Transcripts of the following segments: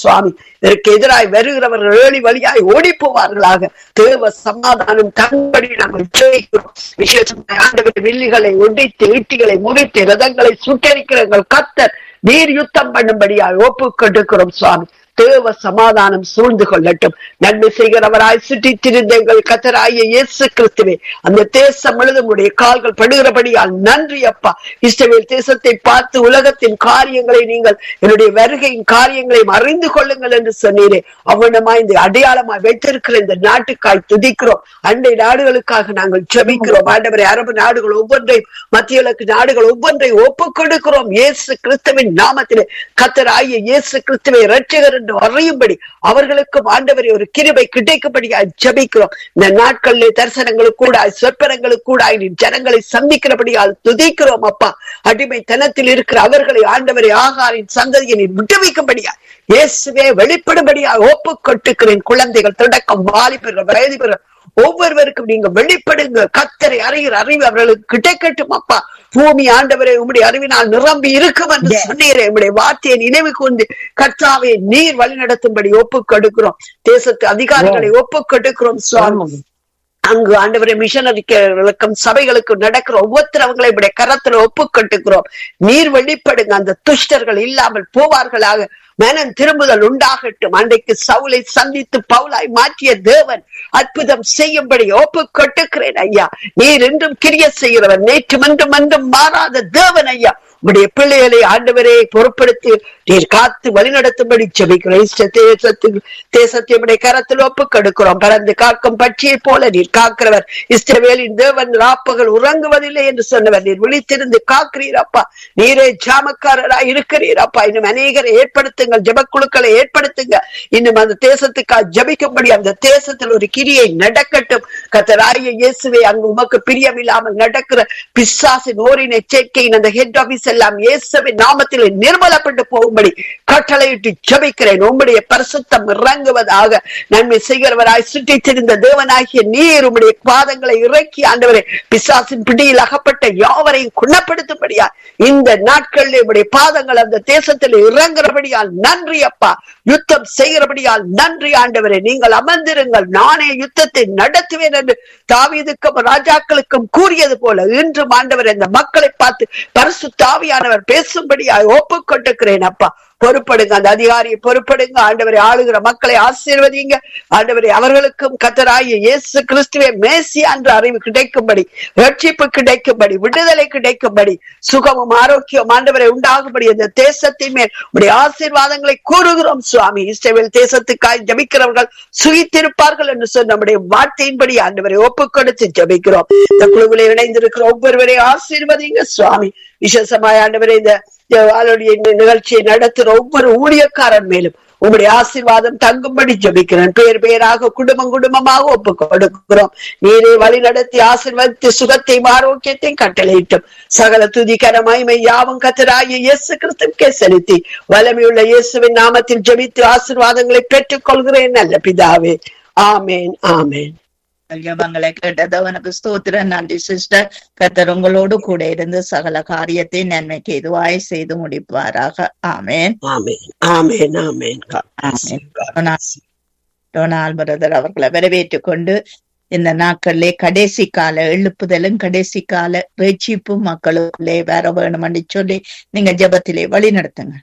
சுவாமி இதற்கு எதிராய் வருகிறவர்கள் ஏழி வழியாய் ஓடி போவார்களாக தேவ சமாதானம் தன்படி நாங்கள் ஜெயிக்கிறோம் விசேஷமாக ஆண்டவர் வில்லிகளை ஒடித்து ஈட்டிகளை முறித்து ரதங்களை சுட்டரிக்கிற எங்கள் கத்தர் நீர் யுத்தம் பண்ணும்படியாய் ஒப்பு கொடுக்கிறோம் சுவாமி தேவ சமாதானம் சூழ்ந்து கொள்ளட்டும் நன்மை செய்கிறவராய் சுற்றித் திரிந்த எங்கள் கத்தராய இயேசு கிறிஸ்துவே அந்த தேசம் முழுதும் உடைய கால்கள் படுகிறபடியால் நன்றி அப்பா இஸ்ரவேல் தேசத்தை பார்த்து உலகத்தின் காரியங்களை நீங்கள் என்னுடைய வருகையின் காரியங்களையும் அறிந்து கொள்ளுங்கள் என்று சொன்னீரே அவனமாய் இந்த அடையாளமாய் வைத்திருக்கிற இந்த நாட்டுக்காய் துதிக்கிறோம் அண்டை நாடுகளுக்காக நாங்கள் ஜெபிக்கிறோம் ஆண்டவரை அரபு நாடுகள் ஒவ்வொன்றையும் மத்திய கிழக்கு நாடுகள் ஒவ்வொன்றையும் ஒப்புக் கொடுக்கிறோம் இயேசு கிறிஸ்துவின் நாமத்திலே கத்தராகிய இயேசு கிறிஸ்துவை இரட்சகர் என்று அறியும்படி அவர்களுக்கும் ஆண்டவரை ஒரு கிருபை கிடைக்கும்படியாய் ஜெபிக்கிறோம் இந்த நாட்களிலே தரிசனங்களுக்கு கூடாய் சொற்பனங்களுக்கு கூடாய் நீ ஜனங்களை சந்திக்கிறபடியால் துதிக்கிறோம் அப்பா அடிமைத்தனத்தில் இருக்கிற அவர்களை ஆண்டவரை ஆகாரின் சந்ததியை நீ விட்டுவிக்கும்படியாய் இயேசுவே வெளிப்படும்படியாக ஒப்புக் கொட்டுக்கிறேன் குழந்தைகள் தொடக்கம் வாலிபர்கள் வயது பெறும் ஒவ்வொருவருக்கும் நீங்க வெளிப்படுங்க கத்தரை அறிகிற அறிவு அவர்களுக்கு கிடைக்கட்டும் அப்பா பூமி ஆண்டவரை உம்முடைய அறிவினால் நிரம்பி இருக்கும் என்று Yes. சொன்னீரே உம்முடைய வார்த்தையை நினைவு கூர்ந்து கர்த்தாவை நீர் வழிநடத்தும்படி ஒப்புக் கொடுக்கிறோம் தேசத்து அதிகாரிகளை ஒப்புக் கொடுக்கிறோம் சுவாமி அங்கு ஆண்டவரை மிஷனரிகளுக்கும் சபைகளுக்கும் நடக்கிற ஒவ்வொருத்தரவங்களை இப்படி கரத்துல ஒப்பு கட்டுக்கிறோம் நீர் வெளிப்படுங்க அந்த துஷ்டர்கள் இல்லாமல் போவார்களாக மனம் திரும்புதல் உண்டாகட்டும் அன்றைக்கு சவுலை சந்தித்து பவுலாய் மாற்றிய தேவன் அற்புதம் செய்யும்படி ஒப்பு கொட்டுக்கிறேன் ஐயா நீர் என்றும் கிரிய செய்கிறவர் நேற்று மன்றும் மன்றும் மாறாத தேவன் ஐயா உடைய பிள்ளைகளை ஆண்டவரே பொறுப்படுத்தி நீர் காத்து வழிநடத்தும்படி செபிக்கிறோம் இஷ்ட தேசத்துக்கு தேசத்தை உடைய கரத்தில் ஒப்பு கெடுக்கிறோம் பறந்து காக்கும் பட்சியை போல நீர் காக்கிறவர் இஷ்டவேலின் தேவன் ராப்பகல் உறங்குவதில்லை என்று சொன்னவர் நீர் விழித்திருந்து காக்கிறீர் அப்பா நீரே ஜாமக்காரராய் இருக்கிறீர் அப்பா இன்னும் அநேகரை ஏற்படுத்துங்கள் ஜெபக்குழுக்களை ஏற்படுத்துங்க இன்னும் அந்த தேசத்துக்காக ஜபிக்கும்படி அந்த தேசத்தில் ஒரு கிரியை நடக்கட்டும் கத்தராய இயேசுவே அங்கு உமக்கு பிரியமில்லாமல் நடக்கிற பிசாசின் ஓரின் எச்சரிக்கையின் அந்த ஹெட் ஆபீஸ் எல்லாம் இயேசுவின் நாமத்தில் நிர்மலப்பட்டு போகும்படி கட்டளையிட்டு ஜபிக்கிறேன் உம்முடைய பரிசுத்தம் இறங்குவதாக நன்மை செய்கிறவராய் சுற்றித் திரிந்த தேவனாகிய நீர் உம்முடைய பாதங்களை இறக்கி ஆண்டவரே பிசாசின் பிடியில் அகப்பட்ட யாவரையும் குணப்படுத்தும்படியா இந்த நாட்களில் உம்முடைய பாதங்கள் அந்த தேசத்தில் இறங்குறபடியால் நன்றி அப்பா யுத்தம் செய்கிறபடியால் நன்றி ஆண்டவரே நீங்கள் அமர்ந்திருங்கள் நானே யுத்தத்தை நடத்துவேன் என்று தாவீதுக்கும் ராஜாக்களுக்கும் கூறியது போல இன்றும் ஆண்டவர் இந்த மக்களை பார்த்து பரிசு தாவியானவர் பேசும்படியாய் ஒப்புக் கொண்டிருக்கிறேன் அப்பா பொறுப்படுங்க அந்த அதிகாரியை பொறுப்படுங்க ஆண்டவரை ஆளுகிற மக்களை ஆசீர்வதிங்க ஆண்டவரை அவர்களுக்கும் கத்தராகிய இயேசு கிறிஸ்துவே மேசி என்ற அறிவு கிடைக்கும்படி ரட்சிப்பு கிடைக்கும்படி விடுதலை கிடைக்கும்படி சுகமும் ஆரோக்கியம் ஆண்டவரை உண்டாகும்படி அந்த தேசத்தின் மேல் உடைய ஆசீர்வாதங்களை கூறுகிறோம் சுவாமி இஸ்ரேல் தேசத்துக்காய் ஜபிக்கிறவர்கள் சுகித்திருப்பார்கள் என்று சொன்ன நம்முடைய வார்த்தையின்படி ஆண்டவரை ஒப்புக் கொடுத்து ஜபிக்கிறோம் இந்த குழுவில் இணைந்திருக்கிற ஒவ்வொருவரையும் ஆசீர்வதிங்க சுவாமி விசேஷமாய் ஆண்டவரே இந்த இந்த ஆளுடைய இந்த நிகழ்ச்சியை நடத்துற ஒவ்வொரு ஊழியக்காரன் மேலும் உங்களுடைய ஆசீர்வாதம் தங்கும்படி ஜபிக்கிறேன் பேர் பேராக குடும்பம் குடும்பமாக ஒப்பு கொடுக்கிறோம் நீரே வழி நடத்தி ஆசீர்வதித்து சுகத்தையும் ஆரோக்கியத்தையும் கட்டளையிட்டும் சகல துதிகர மகிமை யாவும் கத்தராகிய இயேசு கிறிஸ்துக்கே செலுத்தி வல்லமையுள்ள இயேசுவின் நாமத்தில் ஜெபித்து ஆசீர்வாதங்களை பெற்றுக் கொள்கிறேன் நல்ல பிதாவே ஆமேன் ஆமேன் ஜபங்களை கேட்டதவனுக்கு ஸ்தோத்திரம் நன்றி சிஸ்டர் கத்தர் உங்களோடு கூட இருந்து சகல காரியத்தை நன்மைக்கு எதுவாய் செய்து முடிப்பாராக ஆமேன் ஆமேன் ஆமேன் ஆமேன் God bless you. ஆமென். God bless you. Donald brother அவர்களை வரவேற்றுக் கொண்டு இந்த நாட்களிலே கடைசி கால எழுப்புதலும் கடைசி கால பேச்சிப்பும் மக்களுக்குள்ளே வர வேணும்னு சொல்லி நீங்க ஜெபத்திலே வழி நடத்துங்க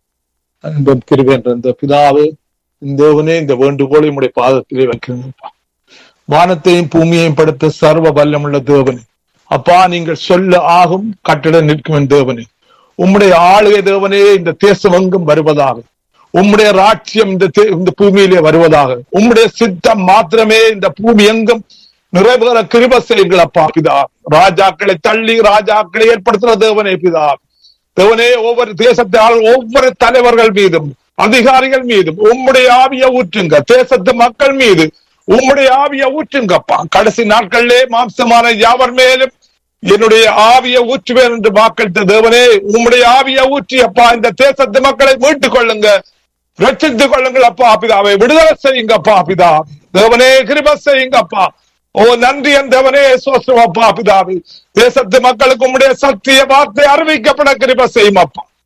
அன்பும் கிருபென்ற இந்த பிதாவே இந்த தேவனே இந்த வேண்டுகோளை உடைய பாதத்திலே வைக்கிறேன் வானத்தையும் பூமியையும் படுத்த சர்வ வல்லமுள்ள தேவனே அப்பா நீங்கள் சொல்ல ஆகும் கட்டிட நிற்கும் தேவனே உம்முடைய ஆளுகை தேவனே இந்த தேசம் எங்கும் வருவதாக உம்முடைய ராட்சியம் இந்த தே- இந்த பூமியிலே வருவதாக உம்முடைய சித்தம் மாத்திரமே இந்த பூமி எங்கும் நிறைவேற கிருப செய்யுங்கள் அப்பா பிதா ராஜாக்களை தள்ளி ராஜாக்களை ஏற்படுத்துகிற தேவனே பிதா தேவனே ஒவ்வொரு தேசத்தால் ஒவ்வொரு தலைவர்கள் மீதும் அதிகாரிகள் மீதும் உம்முடைய ஆவிய ஊற்றுங்க தேசத்து மக்கள் மீது உம்முடைய ஆவிய ஊற்றுங்கப்பா கடைசி நாட்களிலே மாம்சமான யாவர் மேலும் என்னுடைய ஆவிய ஊற்றுவேன் என்று வாக்களித்த தேவனே உம்முடைய ஆவிய ஊற்றி அப்பா இந்த தேசத்து மக்களை மீட்டுக் கொள்ளுங்க ரட்சித்துக் கொள்ளுங்கள் அப்பா பிதாவை விடுதலை செய்யுங்க அப்பா பிதா தேவனே கிருப செய்யுங்க அப்பா ஓ நன்றி என் தேவனே சோசம் அப்பா பிதாவி தேசத்து மக்களுக்கு உம்முடைய சத்திய வார்த்தை அறிவிக்கப்பட கிருப செய்யும் அப்பா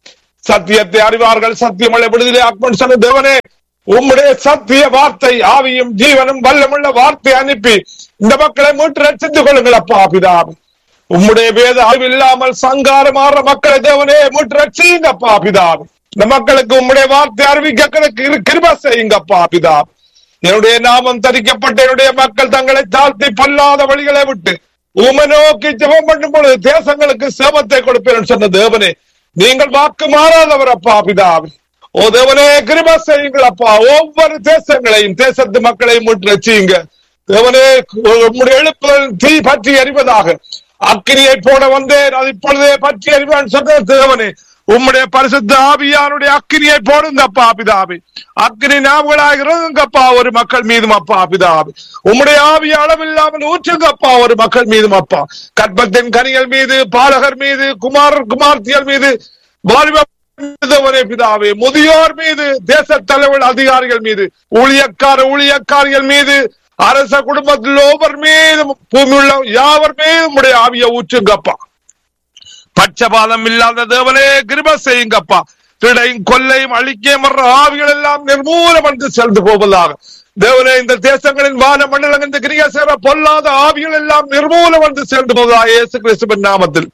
சத்தியத்தை அறிவார்கள் சத்தியமலை விடுதலை ஆக்மன் சொன்ன தேவனே உம்முடைய சத்திய வார்த்தை ஆவியும் ஜீவனும் வல்லமுள்ள வார்த்தை அனுப்பி இந்த மக்களை மீட்டு ரட்சித்துக் கொள்ளுங்கள் அப்பா பிதாவே உம்முடைய வேத அறிவு இல்லாமல் சங்காரமாற மக்களை தேவனே மீட்டு ரட்சியுங்கப்பா பிதாவே இந்த மக்களுக்கு உம்முடைய வார்த்தை அறிவிக்க கிருப செய்யுங்கப்பா பிதாவே என்னுடைய நாமம் தரிக்கப்பட்ட என்னுடைய மக்கள் தங்களை தாழ்த்தி பொல்லாத வழிகளை விட்டு உமை நோக்கி ஜெபம் பண்ணும் பொழுது தேசங்களுக்கு சேமத்தை கொடுப்பேன் சொன்ன தேவனே நீங்கள் வாக்கு மாறாதவர் அப்பா பிதாவே ஓ தேவனே கிருப செய்யுங்கள் அப்பா ஒவ்வொரு தேசங்களையும் தேசத்து மக்களையும் முற்று ரசியுங்க தேவனே உம்முடைய எழுப்புதல் தீ பற்றி அறிவதாக அக்கினியை போட வந்தேன் அது இப்பொழுதே பற்றி அறிவான் சொன்ன தேவனே உம்முடைய பரிசுத்த ஆவியானுடைய அக்கினியை போடுங்கப்பா பிதாவே அக்கினி ஞாபகளாகிறதுங்கப்பா ஒரு மக்கள் மீதும் அப்பா பிதாவே உம்முடைய ஆவி அளவில்லாமல் ஊற்றுங்கப்பா ஒரு மக்கள் மீதும் அப்பா கற்பத்தின் கனிகள் மீது பாலகர் மீது குமார் குமார்த்தியர் மீது வாலிப மீதவரே பிதாவே முதியோர் மீது தேச தலைவர் அதிகாரிகள் மீது ஊழியக்கார ஊழியக்காரிகள் மீது அரச குடும்பத்தில் ஒவ்வொரு மீதும் பூமி உள்ள யாவர் மீதும் உடைய ஆவிய ஊற்றுங்கப்பா பட்சபாதம் இல்லாத தேவனே கிருப செய்யுங்கப்பா திடையும் கொல்லையும் அழிக்கையும் வர்ற ஆவிகள் எல்லாம் நிர்மூலம் என்று சென்று போவதாக தேவனே இந்த தேசங்களின் வான மண்டலம் இந்த கிரியா சேர பொல்லாத ஆவிகள் எல்லாம் நிர்மூலம் என்று சென்று போவதாக இயேசு கிறிஸ்துவின் நாமத்தில்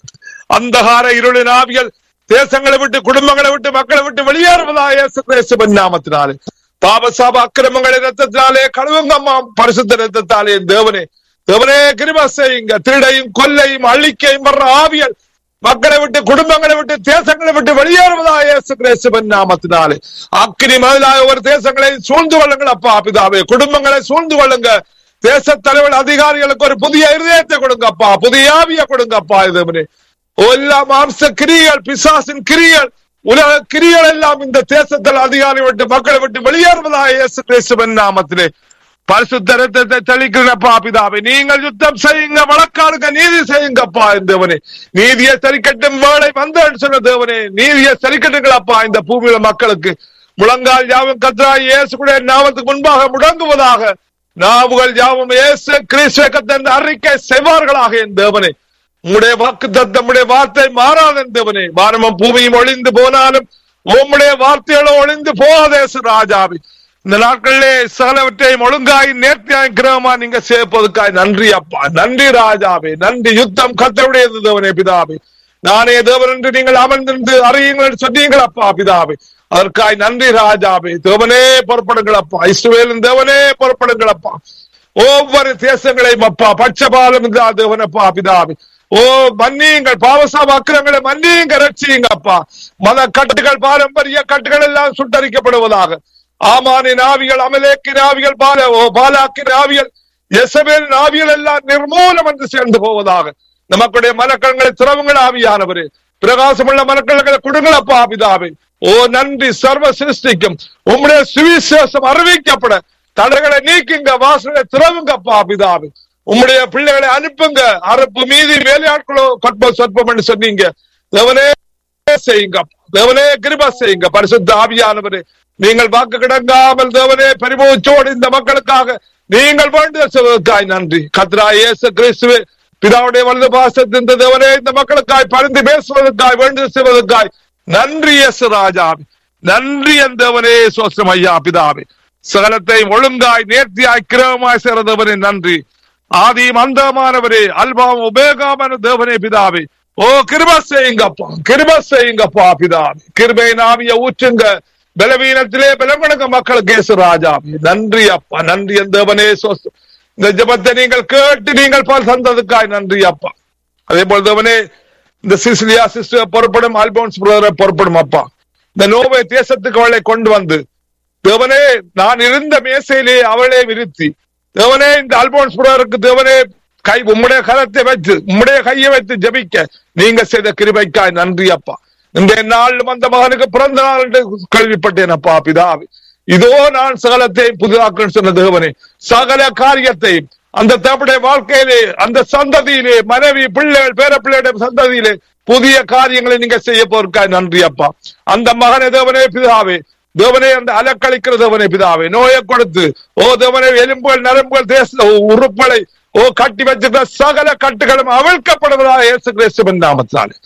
அந்தகார இருளின் ஆவிகள் தேசங்களை விட்டு குடும்பங்களை விட்டு மக்களை விட்டு வெளியேறுவதாக இயேசு கிறிஸ்துவின் நாமத்தினாலே பாபசாப அக்கிரமங்களை ரத்தத்தினாலே கழுவுங்கம்மா பரிசுத்த ரத்தத்தாலே தேவனே தேவனே கிருப செய்யுங்க திருடையும் கொல்லையும் அழிக்கையும் வர்ற ஆவியல் மக்களை விட்டு குடும்பங்களை விட்டு தேசங்களை விட்டு வெளியேறுவதா இயேசு கிறிஸ்துவின் நாமத்தினாலே அக்கினி மதிலாக ஒரு தேசங்களை சூழ்ந்து கொள்ளுங்கள் அப்பா பிதாவே குடும்பங்களை சூழ்ந்து கொள்ளுங்க தேச தலைவர் அதிகாரிகளுக்கு ஒரு புதிய இருதயத்தை கொடுங்கப்பா புதிய ஆவிய கொடுங்கப்பா இதுவனே எல்லா மாம்ச கிரியல் பிசாசின் கிரியல் உலக கிரியல் எல்லாம் இந்த தேசத்தில் அதிகாரி விட்டு மக்களை விட்டு வெளியேறுவதா இயேசு கிறிஸ்துவின் நாமத்திலே பரிசுத்த ரத்தத்தை தெளிக்கிறப்பா பிதாவே நீங்கள் யுத்தம் செய்யுங்க வழக்காடுங்க நீதி செய்யுங்கப்பா தேவனே நீதியை சரிக்கட்டும் வேலை வந்தேன்னு சொன்ன தேவனே நீதியை சரிக்கட்டுங்களப்பா இந்த பூமியில மக்களுக்கு முழங்கால் யாவும் கத்ரா இயேசுடைய நாமத்துக்கு முன்பாக முடங்குவதாக நாவுகள் யாவும் இயேசு கிறிஸ்துவ அறிக்கை செய்வார்களாக என் தேவனே உம்முடைய வாக்கு தத்தமுடைய வார்த்தை மாறாத தேவனே வானமும் பூமியும் ஒளிந்து போனாலும் உம்முடைய வார்த்தைகளோ ஒளிந்து போகாதேசு ராஜாவி இந்த நாட்களிலே சகலவற்றையும் ஒழுங்காய் நேர்த்தியாய் கிரகமா நீங்க சேர்ப்பதற்காய் நன்றி அப்பா நன்றி ராஜாவே நன்றி யுத்தம் கத்தவுடையது தேவனே பிதாவே நானே தேவன் என்று நீங்கள் அமர்ந்திருந்து அறியுங்கள் சொன்னீங்கள் அப்பா பிதாவே அதற்காய் நன்றி ராஜாவே தேவனே புறப்படுங்கள் அப்பா இஸ்ரவேலின் தேவனே புறப்படுங்கள் அப்பா ஒவ்வொரு தேசங்களையும் அப்பா பட்சபாலம் தேவனப்பா பிதாவே ஓ மன்னியுங்கள் பாவசாம அக்கிரங்களை மன்னியுங்க ரட்சியுங்க அப்பா மத கட்டுகள் பாரம்பரிய கட்டுகள் எல்லாம் சுட்டரிக்கப்படுவதாக ஆமானின் ஆவிகள் அமலேக்கின் ஆவிகள் பால ஓ பாலாக்கின் ஆவிகள் எசபேலின் ஆவிகள் எல்லாம் நிர்மூலம் என்று சேர்ந்து போவதாக நமக்குடைய மனக்கங்களை திறவுங்கள் ஆவியானவரே பிரகாசமுள்ள மனக்கங்களை கொடுங்கள் அப்பா பிதாவே ஓ நன்றி சர்வ சிருஷ்டிக்கும் உம்முடைய சுவிசேஷம் அறிவிக்கப்பட தடைகளை நீக்குங்க வாசலை திறவுங்கப்பா பிதாவே உம்முடைய பிள்ளைகளை அனுப்புங்க அறுப்பு மீதி வேலையாட்களோ கொட்ப சொற்பம் என்று சொன்னீங்க தேவனே செய்யுங்க தேவனே கிருபா செய்யுங்க பரிசுத்த ஆவியானவரே நீங்கள் வாக்கு கிடங்காமல் தேவனே பெருமூச்சோடு இந்த மக்களுக்காக நீங்கள் வேண்டுதல் செய்வதற்காய் நன்றி கத்ரா இயேசு கிறிஸ்துவே பிதாவுடைய வலது பாசத்தின் தேவனே இந்த மக்களுக்காய் பரிந்து பேசுவதற்காய் வேண்டுதல் செய்வதற்காய் நன்றி இயேசு ராஜாவே நன்றி என் தேவனே சோசம் ஐயா பிதாவே சகலத்தை ஒழுங்காய் நேர்த்தியாய் கிரமமாய் சேர்ந்தவனே நன்றி ஆதியும் அந்தமானவரே அல்பாம் உபேகாமான தேவனே பிதாவே ஓ கிருப செய்யுங்கப்பா கிருப செய்யுங்கப்பா பிதாவே கிருபை நாவிய ஊற்றுங்க பலவீனத்திலே பலவணங்க மக்களுக்கு இயேசு ராஜாவே நன்றி அப்பா நன்றி என் தேவனே சோசம் இந்த ஜபத்தை நீங்கள் கேட்டு நீங்கள் பால் தந்ததுக்காய் நன்றி அப்பா அதே போல் தேவனே இந்த சிசிலியா சிஸ்டர் புறப்படும் ஆல்போன்ஸ் பிரதரை புறப்படும் அப்பா இந்த நோவை தேசத்துக்கு அவளை கொண்டு வந்து தேவனே நான் இருந்த மேசையிலே அவளே விருத்தி தேவனே இந்த அல்போன்ஸ் பிரதருக்கு தேவனே கை உம்முடைய கரத்தை வைத்து உம்முடைய கையை வைத்து ஜபிக்க நீங்க செய்த கிருபைக்காய் நன்றி அப்பா இந்த நாள் அந்த மகனுக்கு பிறந்த நாள் என்று கேள்விப்பட்டேன் அப்பா பிதாவே இதோ நான் சகலத்தை புதிதாக்குன்னு சொன்ன தேவனே சகல காரியத்தையும் அந்த தம்முடைய வாழ்க்கையிலே அந்த சந்ததியிலே மனைவி பிள்ளைகள் பேர பிள்ளைகளுடைய சந்ததியிலே புதிய காரியங்களை நீங்க செய்ய போறதுக்காய் நன்றி அப்பா அந்த மகனை தேவனே பிதாவே தேவனே அந்த அலக்களிக்கிற தேவனே பிதாவே நோயை கொடுத்து ஓ தேவனே எலும்புகள் நரம்புகள் தேச உறுப்புகளை ஓ கட்டி வச்சிருக்கிற சகல கட்டுகளும் அவிழ்க்கப்படுவதாக இயேசு கிறிஸ்துவின் நாமத்தாலே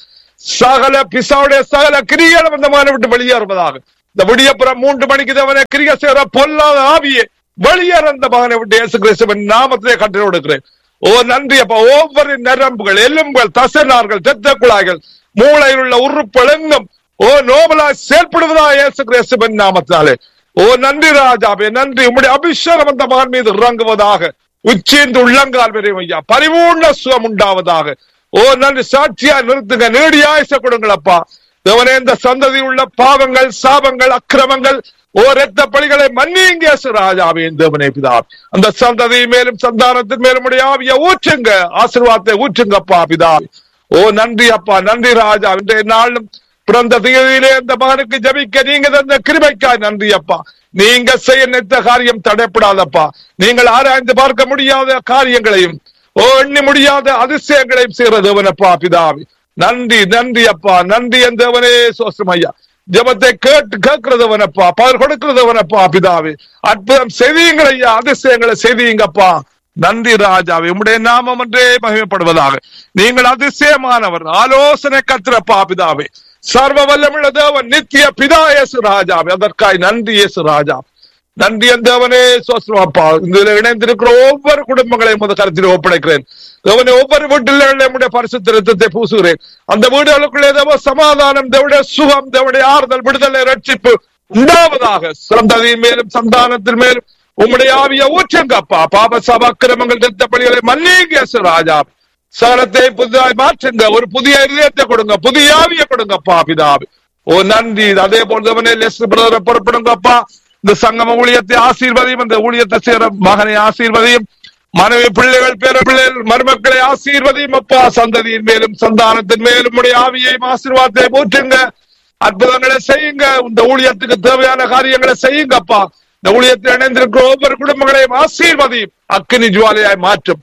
சகல பிசாவுடைய சகல கிரிகளும் அந்த மகனை விட்டு வெளியேறுவதாக இந்த விடியப்புறம் மூன்று மணிக்கு தேவனை கிரிக செய்கிற பொல்லாத ஆவியே வெளியேற அந்த மகனை விட்டு இயேசு கிறிஸ்துவின் நாமத்திலே கட்டளை கொடுக்கிறேன் ஓ நன்றி அப்பா ஒவ்வொரு நரம்புகள் எலும்புகள் தசைநார்கள் இரத்த குழாய்கள் மூளையில் உள்ள உறுப்பெழுங்கும் ஓ நோபலாய் செயல்படுவதா இயேசு கிறிஸ்துவின் நாமத்தாலே ஓ நன்றி ராஜாவே நன்றி உம்முடைய அபிஷேகம் அந்த மகன் மீது இறங்குவதாக உச்சிந்து உள்ளங்கால் வரையும் ஐயா பரிபூர்ண சுகம் உண்டாவதாக ஓ நன்றி சாட்சியா நிறுத்துங்க நீடியாயச கொடுங்களப்பா தேவனே இந்த சந்ததி உள்ள பாவங்கள் சாபங்கள் அக்கிரமங்கள் ஓ ரத்த பலிகளை மன்னிங்க ராஜாவே தேவனே பிதா அந்த சந்ததி மேலும் சந்தானத்தின் மேலும் உடைய ஆவிய ஊற்றுங்க ஆசீர்வாதத்தை ஊற்றுங்கப்பா பிதா ஓ நன்றி அப்பா நன்றி ராஜா இன்றைய நாளும் பிறந்த தேதியிலே அந்த மகனுக்கு ஜபிக்க நீங்க தந்த கிருபைக்காய் நன்றி அப்பா நீங்க செய்ய நினைத்த காரியம் தடைப்படாதப்பா நீங்கள் ஆராய்ந்து பார்க்க முடியாத காரியங்களையும் ஓ எண்ணி முடியாத அதிசயங்களையும் செய்கிற தேவனப்பா பிதாவி நன்றி நன்றி அப்பா நன்றி என் தேவனே சோசம் ஐயா ஜபத்தை கேட்டு கேட்கிறதவனப்பா பவர் கொடுக்கிறதவனப்பா பிதாவே அற்புதம் செய்தியுங்கள் ஐயா அதிசயங்களை செய்தியுங்கப்பா நன்றி ராஜாவே உம்முடைய நாமம் என்றே மகிமைப்படுவதாக நீங்கள் அதிசயமானவர் ஆலோசனை கத்திரப்பா பிதாவே சர்வ வல்லமுள்ள தேவன் நித்திய பிதா இயேசு ராஜாவே அதற்காய் நன்றி இயேசு ராஜா நன்றி என் தேவனே சோஸ்ரமாப்பா இதுல இணைந்திருக்கிற ஒவ்வொரு குடும்பங்களையும் முத கருத்தில் ஒப்படைக்கிறேன் தேவனே ஒவ்வொரு வீட்டில் நம்முடைய பரிசுத்த ரத்தத்தை பூசுகிறேன் அந்த வீடுகளுக்குள்ளே தேவ சமாதானம் தேவடைய சுகம் தேவடைய ஆறுதல் விடுதலை ரட்சிப்பு உண்டாவதாக சந்ததியின் மேலும் சந்தானத்தின் மேலும் உம்முடைய ஆவிய ஊற்றுங்கப்பா பாப சபாக்கிரமங்கள் நிறுத்த பலிகளை மன்னிங்க ராஜா சகலத்தை புதிதாய் மாற்றுங்க ஒரு புதிய இதயத்தை கொடுங்க புதிய ஆவிய கொடுங்கப்பா பிதாவி ஓ நன்றி அதே போல் தேவனே லெஸ் பிரதரை புறப்படுங்கப்பா இந்த சங்கம ஊழியத்தை ஆசீர்வதியும் இந்த ஊழியத்தை செய்யற மகனை ஆசீர்வதியும் மனைவி பிள்ளைகள் பேர பிள்ளைகள் மருமக்களை ஆசீர்வதியும் அப்பா சந்ததியின் மேலும் சந்தானத்தின் மேலும் உடைய ஆவியையும் ஆசீர்வாதத்தை ஊற்றுங்க அற்புதங்களை செய்யுங்க இந்த ஊழியத்துக்கு தேவையான காரியங்களை செய்யுங்கப்பா இந்த ஊழியத்தில் இணைந்திருக்கிற ஒவ்வொரு குடும்பங்களையும் ஆசீர்வதியும் அக்கினி ஜுவாலையாய் மாற்றும்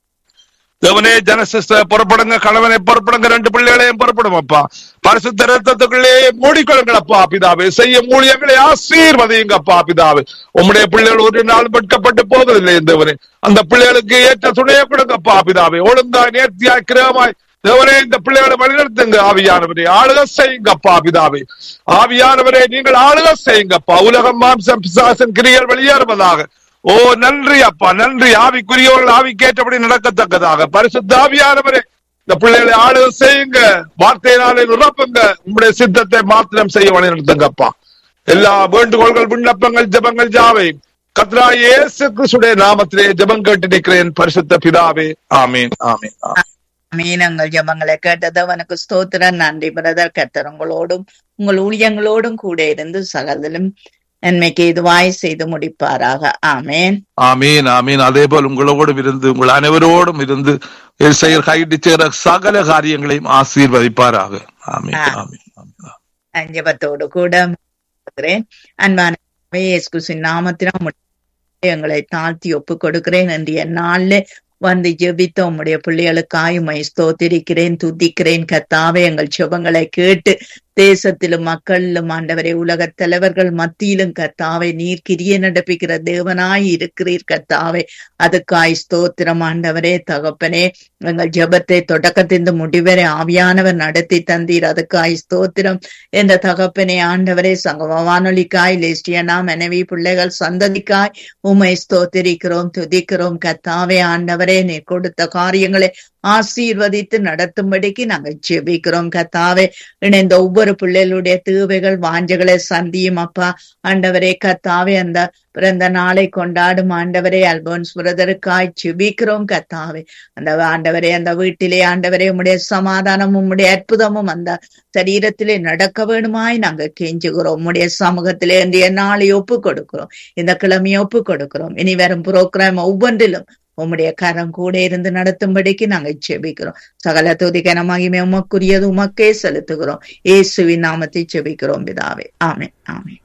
தேவனே ஜனசிஸ்ட புறப்படுங்க கணவனை புறப்படுங்க ரெண்டு பிள்ளைகளையும் புறப்படும் அப்பா பரிசுத்த ரத்தத்துக்குள்ளே மூடிக்கொள்ளுங்களப்பா பிதாவே செய்ய ஊழியங்களை ஆசீர்வதியுங்கப்பா பிதாவே உம்முடைய பிள்ளைகள் ஒரு நாள் வெட்கப்பட்டு போவதில்லை தேவனே அந்த பிள்ளைகளுக்கு ஏற்ற துணையை கொடுங்கப்பா பிதாவே ஒழுங்காய் நேர்த்தியாய் கிரகமாய் தேவனே இந்த பிள்ளைகளை வழிநடத்துங்க ஆவியானவரே ஆளுக செய்யுங்கப்பா பிதாவே ஆவியானவரே நீங்கள் ஆளுக செய்யுங்கப்பா உலகம் மாம்சம் பிசாசன் கிரிகள் வெளியேறுவதாக ஓ நன்றி அப்பா நன்றி ஆவிக்குரியவர்கள் ஆவிக்கேற்றபடி நடக்கத்தக்கதாக பரிசுத்த ஆவியானவரே இந்த பிள்ளைகளை ஆளுக செய்யுங்க வார்த்தையினாலே நிரப்புங்க உங்களுடைய சித்தத்தை மாத்திரம் செய்ய வழி நடத்துங்கப்பா எல்லா வேண்டுகோள்கள் விண்ணப்பங்கள் ஜபங்கள் ஜாவை கத்ரா இயேசு கிறிஸ்துடைய நாமத்திலே ஜபம் கேட்டு நிற்கிறேன் பரிசுத்த பிதாவே ஆமீன் ஆமீன் ஆமீன் மீனங்கள் ஜபங்களை கேட்டது அவனுக்கு ஸ்தோத்திரம் நன்றி பிரதர் கர்த்தர் உங்களோடும் உங்கள் ஊழியங்களோடும் கூட இருந்து சகலிலும் நன்மைக்கு இதுவாய் செய்து முடிப்பாராக ஆமேன் ஆமீன் ஆமீன் அதே போல் உங்களோடும் இருந்து உங்கள் அனைவரோடும் இருந்து செயல் கையிட்டு செய்கிற சகல காரியங்களையும் ஆசீர்வதிப்பாராக ஆமீன் ஆமீன் ஆமீன் அஞ்சபத்தோடு கூட இருக்கிறேன் அன்பான இயேசுவின் நாமத்தினால் எங்களை தாழ்த்தி ஒப்பு கொடுக்கிறேன் என்று என்னால வந்து ஜெபித்த உம்முடைய பிள்ளைகளுக்காய் உமை ஸ்தோத்திரிக்கிறேன் துதிக்கிறேன் கத்தாவே எங்கள் சுபங்களை கேட்டு தேசத்திலும் மக்களிலும் ஆண்டவரை உலகத் தலைவர்கள் மத்தியிலும் கத்தாவை நீர் கிரிய நடப்பிக்கிற தேவனாய் இருக்கிறீர் கத்தாவே அதுக்காய் ஸ்தோத்திரம் ஆண்டவரே தகப்பனே எங்கள் ஜெபத்தை தொடக்கத்திலிருந்து முடிவரை ஆவியானவர் நடத்தி தந்தீர் அதுக்காய் ஸ்தோத்திரம் என்ற தகப்பனே ஆண்டவரே சங்கம வானொலிக்காய் லேஸ்டியனா மனைவி பிள்ளைகள் சந்ததிக்காய் உமை ஸ்தோத்திரிக்கிறோம் துதிக்கிறோம் கத்தாவே ஆண்டவரே நீ கொடுத்த காரியங்களை ஆசீர்வதித்து நடத்தும்படிக்கு நாங்கள் ஜெபிக்கிறோம் கத்தாவே இணைந்த ஒவ்வொரு பிள்ளைகளுடைய தேவைகள் வாஞ்சகளை சந்தியும் அப்பா ஆண்டவரே கத்தாவே அந்த பிறந்த நாளை கொண்டாடும் ஆண்டவரே அல்போன்ஸ் பிரதருக்காய் ஜெபிக்கிறோம் கத்தாவே அந்த ஆண்டவரே அந்த வீட்டிலே ஆண்டவரே உம்முடைய சமாதானமும் உம்முடைய அற்புதமும் அந்த சரீரத்திலே நடக்க வேணுமாய் நாங்க கெஞ்சுகிறோம் உம்முடைய சமூகத்திலே இன்றைய நாளை ஒப்பு கொடுக்கிறோம் இந்த கிழமையை ஒப்பு கொடுக்கிறோம் இனி வரும் புரோகிராம் ஒவ்வொன்றிலும் உம்முடைய கரம் கூட இருந்து நடத்தும்படிக்கு நாங்க ஜெபிக்கிறோம் சகல துதிக்கன மகிமை உமக்குரியது உமக்கே செலுத்துகிறோம் இயேசுவின் நாமத்தை ஜெபிக்கிறோம் பிதாவே ஆமென் ஆமென்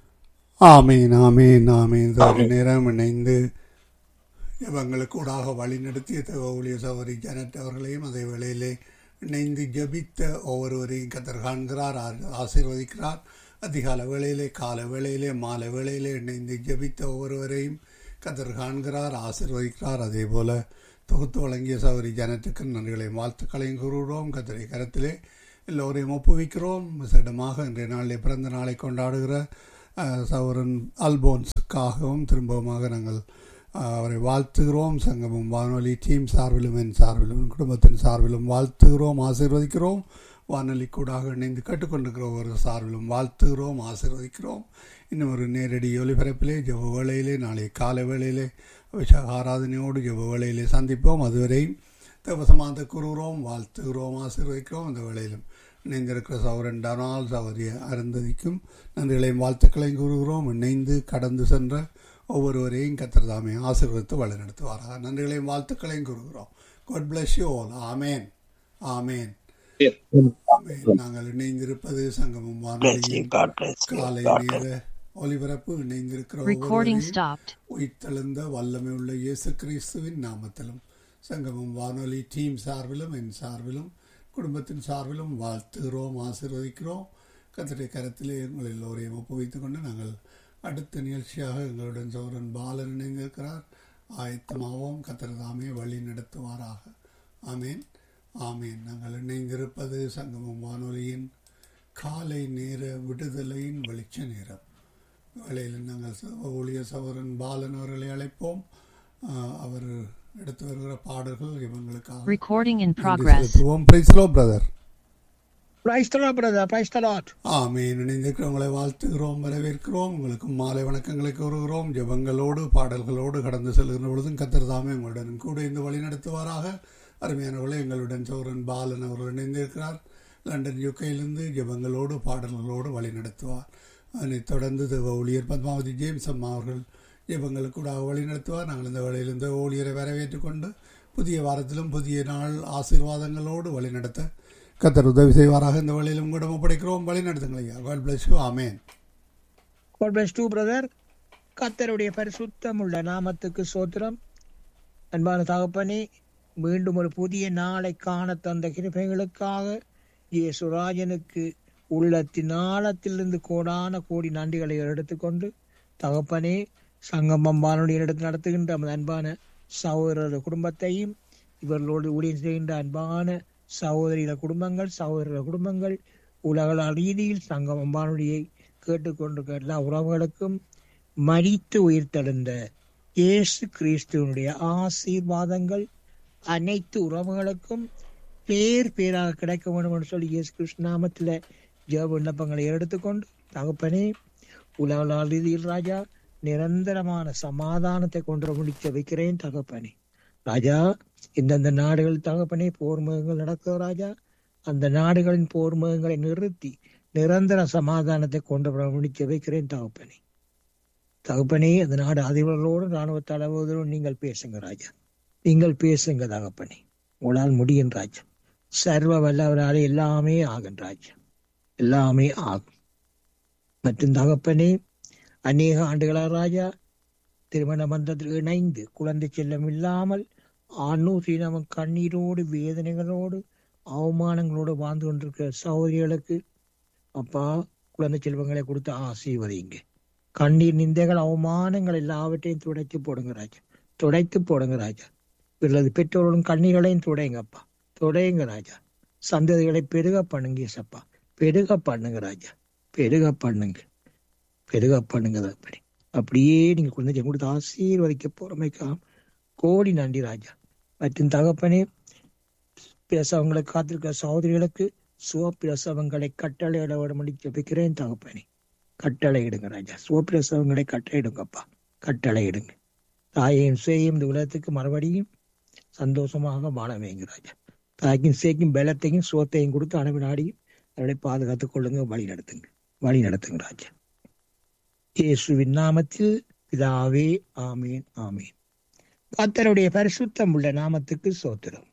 ஆமீன் ஆமீன் ஆமீன் சரி நேரம் இணைந்து இவங்களுக்கு கூடாக வழிநடத்திய ஊழிய சௌரி ஜனட் அவர்களையும் அதே வேளையிலே இணைந்து ஜபித்த ஒவ்வொருவரையும் கத்தர் காண்கிறார் ஆ- ஆசீர்வதிக்கிறார் அதிகால வேளையிலே கால வேளையிலே மாலை வேளையிலே இணைந்து ஜபித்த ஒவ்வொருவரையும் கத்தர் காண்கிறார் ஆசீர்வதிக்கிறார் அதே போல தொகுத்து வழங்கிய சௌரி ஜனத்துக்கு நன்றிகளையும் வாழ்த்துக்களையும் கூறுகிறோம் கத்தரை கரத்திலே எல்லோரையும் ஒப்புவிக்கிறோம் விசேடமாக இன்றைய நாளிலே பிறந்த நாளை கொண்டாடுகிற அஹ், சகோதரன் அல்போன்ஸுக்காகவும் திரும்பவுமாக நாங்கள் அஹ், அவரை வாழ்த்துகிறோம் சங்கமும் வானொலி டீம் சார்பிலும் என் சார்பிலும் என் குடும்பத்தின் சார்பிலும் வாழ்த்துகிறோம் ஆசீர்வதிக்கிறோம் வானொலி கூடாக இணைந்து கேட்டுக்கொண்டிருக்கிற ஒரு சார்பிலும் வாழ்த்துகிறோம் ஆசீர்வதிக்கிறோம் இன்னும் ஒரு நேரடி ஒலிபரப்பிலே ஜெப வேளையிலே நாளை காலை வேளையிலே அபிஷேக ஆராதனையோடு ஜெப வேளையிலே சந்திப்போம் அதுவரை தேவசமானத்தை கூறுகிறோம் வாழ்த்துகிறோம் ஆசீர்வதிக்கிறோம் அந்த வேளையிலும் இணைந்திருக்கிற சௌரன் டனால் சௌரிய அருந்ததிக்கும் நன்றிகளையும் வாழ்த்துக்களையும் கூறுகிறோம் இணைந்து கடந்து சென்ற ஒவ்வொருவரையும் கத்தர் தாமே ஆசீர்வதித்து வழிநடத்துவாராக நன்றிகளையும் வாழ்த்துக்களையும் கூறுகிறோம் God bless you all ஆமேன் ஆமேன் ஆமென். நாங்கள் இணைந்திருப்பது சங்கமம் Bless you. வானொலியின் God bless you. காலை God bless நேர ஒலிபரப்பு இணைந்திருக்கிற Recording ஒவ்வொருவரையும் stopped. உயிர்த்தெழுந்த வல்லமை உள்ள இயேசு கிறிஸ்துவின் நாமத்திலும் சங்கமம் வானொலி டீம் சார்பிலும் என் சார்பிலும் குடும்பத்தின் சார்பிலும் வாழ்த்துகிறோம் ஆசீர்வதிக்கிறோம் கத்தருடைய கரத்திலே எங்கள் எல்லோரையும் ஒப்புவித்துக் கொண்டு நாங்கள் அடுத்த நிகழ்ச்சியாக எங்களுடன் சௌரன் பாலன் இணைந்திருக்கிறார் ஆயத்தமாவோம் கத்தர் தாமே வழி நடத்துவாராக ஆமேன் ஆமேன் நாங்கள் இணைந்திருப்பது சங்கமம் வானொலியின் காலை நேர விடுதலையின் வெளிச்ச நேரம் வேளையில் நாங்கள் ச- ஊழிய சகோதரன் பாலன் அவர்களை அழைப்போம் ஆஹ் அவர் எடுத்து வருகிற பாடல்கள் இவங்களுக்காக Recording in நன்றி progress. செலுத்துவோம் பிரைஸ்லோ brother Praise the Lord, brother. Praise the Lord. ஆமீன் இணைந்திருக்கிறவங்களை வாழ்த்துகிறோம் வரவேற்கிறோம் உங்களுக்கு மாலை வணக்கங்களை கூறுகிறோம் ஜெபங்களோடு பாடல்களோடு கடந்து செல்கிற பொழுதும் கத்தர் தாமே உங்களுடன் கூட இந்த வழி நடத்துவாராக அருமையானவர்களே எங்களுடன் சௌரன் பாலன் அவர்கள் இணைந்திருக்கிறார் லண்டன் யூகையிலிருந்து ஜெபங்களோடு பாடல்களோடு வழி நடத்துவார் அதனைத் தொடர்ந்து தேவ ஊழியர் பத்மாவதி ஜேம்ஸ் அம்மா அவர்கள் ஜெபங்களுக்கு கூட வழி நடத்துவார் நாங்கள் இந்த வேளையில் இந்த ஊழியரை வரவேற்றுக் கொண்டு புதிய வாரத்திலும் புதிய நாள் ஆசீர்வாதங்களோடு வழி நடத்த கத்தர் உதவி செய்வாராக இந்த வேளையிலும் கூட ஒப்படைக்கிறோம் வழி நடத்துங்கள் ஐயா God bless you. ஆமென் God bless you, brother. கர்த்தருடைய பரிசுத்தம் உள்ள நாமத்துக்கு சோத்திரம் அன்பான தகப்பனே மீண்டும் ஒரு புதிய நாளை காண தந்த கிருபைகளுக்காக இயேசுராஜனுக்கு உள்ளத்தின் ஆழத்திலிருந்து கோடான கோடி நன்றிகளை எடுத்துக்கொண்டு தகப்பனே சங்கமம் வானொலி எடுத்து நடத்துகின்ற நமது அன்பான சகோதரர் குடும்பத்தையும் இவர்களோடு ஊழியம் செய்கின்ற அன்பான சகோதரிகள குடும்பங்கள் சகோதர குடும்பங்கள் உலக ரீதியில் சங்கமம் வானொலியை கேட்டுக்கொண்டிருக்கிற எல்லா உறவுகளுக்கும் மரித்து உயிர்த்தெழுந்த இயேசு கிறிஸ்துவனுடைய ஆசீர்வாதங்கள் அனைத்து உறவுகளுக்கும் பேர் பேராக கிடைக்க வேண்டும் என்று சொல்லி இயேசு கிறிஸ்து நாமத்தில் ஜெப விண்ணப்பங்களை எடுத்துக்கொண்டு தகப்பனே உலக ரீதியில் ராஜா நிரந்தரமான சமாதானத்தை கொண்டு முடிக்க வைக்கிறேன் தகப்பனே ராஜா இந்தந்த நாடுகள் தகப்பனே போர் முகங்கள் நடக்குது ராஜா அந்த நாடுகளின் போர் முகங்களை நிறுத்தி நிரந்தர சமாதானத்தை கொண்டு வர முடிக்க வைக்கிறேன் தகப்பனே தகப்பனே அந்த நாடு அதிபர்களோடு ராணுவ தளபதியோடு நீங்கள் பேசுங்க ராஜா நீங்கள் பேசுங்க தகப்பனே உங்களால் முடியும் ராஜா சர்வ வல்லவராலே எல்லாமே ஆகும் ராஜா எல்லாமே ஆகும் மற்றும் தகப்பனே அநேக ஆண்டுகளா ராஜா திருமண பந்தத்தில் இணைந்து குழந்தை செல்லம் இல்லாமல் ஆணூர் சீனவன் கண்ணீரோடு வேதனைகளோடு அவமானங்களோடு வாழ்ந்து கொண்டிருக்கிற சகோதரிகளுக்கு அப்பா குழந்தை செல்வங்களை கொடுத்து ஆசீர்வதிங்க கண்ணீர் நிந்தைகள் அவமானங்கள் எல்லாவற்றையும் துடைத்து போடுங்க ராஜா துடைத்து போடுங்க ராஜா இவர்களது பெற்றோர்களும் கண்ணீர்களையும் துடைங்க அப்பா துடையுங்க ராஜா சந்ததிகளை பெருக பண்ணுங்க ஏசப்பா பெருக பண்ணுங்க ராஜா பெருக பண்ணுங்க பெருக பண்ணுங்க அப்படி அப்படியே நீங்க குழந்தை கொடுத்து ஆசீர்வதிக்க போறமைக்காம் கோடி நன்றி ராஜா மற்றும் தகப்பனே பிரசவங்களை காத்திருக்கிற சகோதரிகளுக்கு சுவப்பிரசவங்களை கட்டளையிட விடமடி ஜெபிக்கிறேன் தகப்பனே கட்டளையிடுங்க ராஜா சுவப்பிரசவங்களை கட்டளையிடுங்கப்பா கட்டளையிடுங்க தாயையும் சேயும் இந்த உலகத்துக்கு மறுபடியும் சந்தோஷமாக வாழ வைங்க ராஜா தாய்க்கும் சேக்கும் பலத்தையும் சுவத்தையும் கொடுத்து அனுப்பினாடியும் அவர்களை பாதுகாத்துக் கொள்ளுங்க வழி நடத்துங்க வழி நடத்துங்க ராஜா இயேசுவின் நாமத்தில் பிதாவே ஆமீன் ஆமீன் கர்த்தருடைய பரிசுத்தம் உள்ள நாமத்துக்கு சோத்திரம்